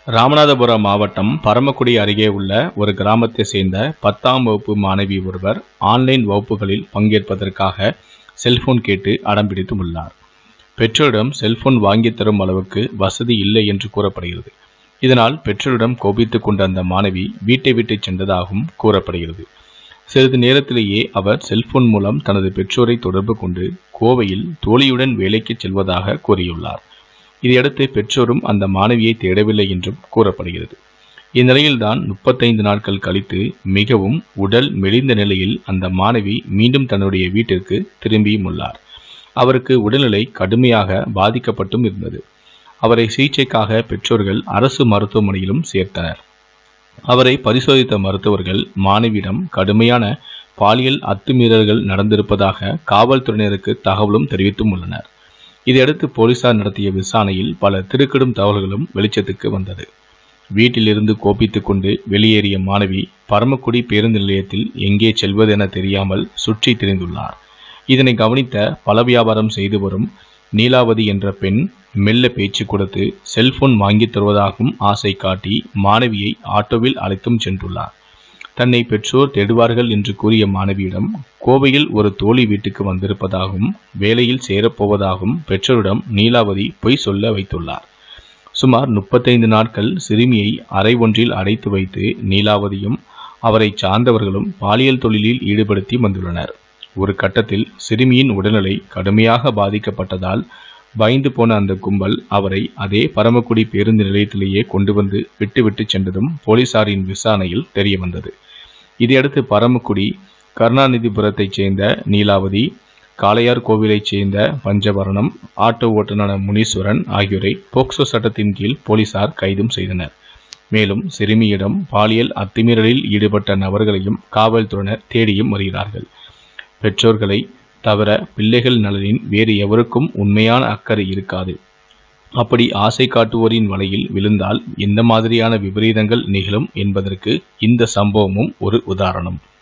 ராமநாதபுரம் மாவட்டம் பரமக்குடி அருகே உள்ள ஒரு கிராமத்தை சேர்ந்த பத்தாம் வகுப்பு மாணவி ஒருவர் ஆன்லைன் வகுப்புகளில் பங்கேற்பதற்காக செல்போன் கேட்டு அடம்பிடித்து உள்ளார் பெற்றோரிடம் செல்போன் வாங்கித் தரும் அளவுக்கு வசதி இல்லை என்று கூறப்படுகிறது இதனால் பெற்றோரிடம் கோபித்துக் கொண்ட அந்த மாணவி வீட்டை விட்டு சென்றதாகவும் கூறப்படுகிறது சிறிது நேரத்திலேயே அவர் செல்போன் மூலம் தனது பெற்றோரை தொடர்பு கொண்டு கோவையில் தோழியுடன் வேலைக்கு செல்வதாக கூறியுள்ளார் இதையடுத்து பெற்றோரும் அந்த மாணவியை தேடவில்லை என்றும் கூறப்படுகிறது இந்நிலையில்தான் முப்பத்தைந்து நாட்கள் கழித்து மிகவும் உடல் மெலிந்த நிலையில் அந்த மாணவி மீண்டும் தன்னுடைய வீட்டிற்கு திரும்பியும் உள்ளார் அவருக்கு உடல்நிலை கடுமையாக பாதிக்கப்பட்டும் இருந்தது அவரை சிகிச்சைக்காக பெற்றோர்கள் அரசு மருத்துவமனையிலும் சேர்த்தனர் அவரை பரிசோதித்த மருத்துவர்கள் மாணவியிடம் கடுமையான பாலியல் அத்துமீறல்கள் நடந்திருப்பதாக காவல்துறையினருக்கு தகவலும் தெரிவித்தும் உள்ளனர் இதையடுத்து போலீசார் நடத்திய விசாரணையில் பல திருக்கடும் தகவல்களும் வெளிச்சத்துக்கு வந்தது வீட்டிலிருந்து கோபித்துக் கொண்டு வெளியேறிய மாணவி பரமக்குடி பேருந்து நிலையத்தில் எங்கே செல்வதென தெரியாமல் சுற்றி திரிந்துள்ளார் இதனை கவனித்த பல வியாபாரம் செய்து வரும் நீலாவதி என்ற பெண் மெல்ல பேச்சு கொடுத்து செல்போன் வாங்கித் தருவதாகவும் ஆசை காட்டி மாணவியை ஆட்டோவில் அழைத்தும் சென்றுள்ளார் தன்னை பெற்றோர் தேடுவார்கள் என்று கூறிய மாணவியிடம் கோவையில் ஒரு தோழி வீட்டுக்கு வந்திருப்பதாகவும் வேலையில் சேரப்போவதாகவும் பெற்றோரிடம் நீலாவதி பொய் சொல்ல வைத்துள்ளார் சுமார் முப்பத்தைந்து நாட்கள் சிறுமியை அறை ஒன்றில் அடைத்து வைத்து நீலாவதியும் அவரை சார்ந்தவர்களும் பாலியல் தொழிலில் ஈடுபடுத்தி வந்துள்ளனர் ஒரு கட்டத்தில் சிறுமியின் உடல்நிலை கடுமையாக பாதிக்கப்பட்டதால் பயந்து போன அந்த கும்பல் அவரை அதே பரமக்குடி பேருந்து நிலையத்திலேயே கொண்டு வந்து விட்டுவிட்டு சென்றதும் போலீசாரின் விசாரணையில் தெரிய வந்தது இதையடுத்து பரமக்குடி கருணாநிதிபுரத்தைச் சேர்ந்த நீலாவதி காளையார் கோவிலைச் சேர்ந்த பஞ்சவரணம் ஆட்டோ ஓட்டுநரான முனீஸ்வரன் ஆகியோரை போக்சோ சட்டத்தின் கீழ் போலீசார் கைதும் செய்தனர் மேலும் சிறுமியிடம் பாலியல் அத்துமீறலில் ஈடுபட்ட நபர்களையும் காவல்துறையினர் தேடியும் வருகிறார்கள் பெற்றோர்களை தவிர பிள்ளைகள் நலனின் வேறு எவருக்கும் உண்மையான அக்கறை இருக்காது அப்படி ஆசை காட்டுவோரின் வலையில் விழுந்தால் எந்த மாதிரியான விபரீதங்கள் நிகழும் என்பதற்கு இந்த சம்பவமும் ஒரு உதாரணம்